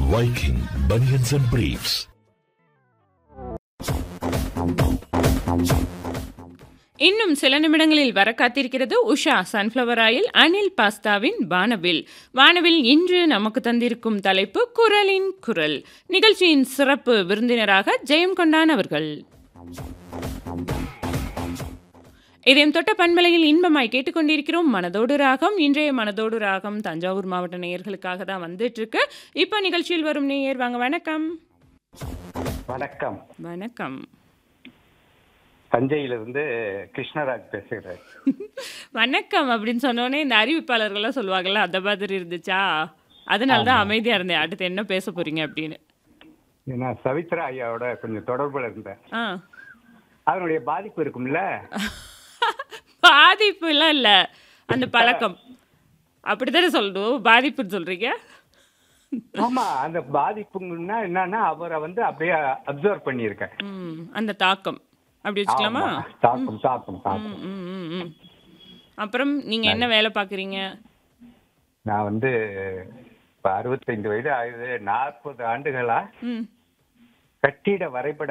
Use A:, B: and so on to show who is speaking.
A: Viking Bunions and Briefs.
B: இன்னும் சில நிமிடங்களில் வர காத்திருக்கிறது உஷா சன்ஃப்ளவர் ஆயில் அனில் பாஸ்தாவின் வானவில் வானவில் இன்று நமக்கு தந்திருக்கும் தலைப்பு குரலின் குரல் நிகழ்ச்சியின் சிறப்பு விருந்தினராக ஜெயம் கொண்டான் அவர்கள் இதயம் தொட்ட பண்பலையில் இன்பமாய் கேட்டுக்கொண்டிருக்கிறோம் மனதோடு ராகம் இன்றைய மனதோடு ராகம் தஞ்சாவூர் மாவட்ட நேயர்களுக்காக தான் வந்துட்டு இருக்கு இப்போ நிகழ்ச்சியில் வரும் நேயர் வாங்க வணக்கம்
C: வணக்கம்
B: வணக்கம்
C: தஞ்சையிலிருந்து கிருஷ்ணராஜ் பேசுகிறேன்
B: வணக்கம் அப்படின்னு சொன்னோடனே இந்த அறிவிப்பாளர்கள்லாம் சொல்லுவாங்கல்ல அந்த மாதிரி இருந்துச்சா அதனால தான் அமைதியா இருந்தேன் அடுத்து என்ன பேச போறீங்க அப்படின்னு
C: நான் சவித்ரா ஐயாவோட கொஞ்சம் தொடர்புல இருந்தேன்
B: ஆ
C: அதனுடைய பாதிப்பு இருக்கும்ல
B: பாதிப்பு எல்லாம் இல்ல அந்த பழக்கம் அப்படித்தானே சொல்லணும் பாதிப்புன்னு சொல்றீங்க
C: ஆமா அந்த பாதிப்புங்கன்னா என்னன்னா அவரை வந்து அப்படியே அப்சர்வ் பண்ணியிருக்கேன்
B: ம் அந்த தாக்கம் அப்படி வச்சுக்கலாமா
C: ஆமா. தாக்கம் தாக்கம் தாக்கம்
B: ம், ம், ம், ம். அப்புறம் நீங்க என்ன வேலை பாக்குறீங்க
C: நான் வந்து இப்ப அறுபத்தைந்து வயது ஆகுது நாற்பது ஆண்டுகளா
B: ம்
C: கட்டிட வரைபட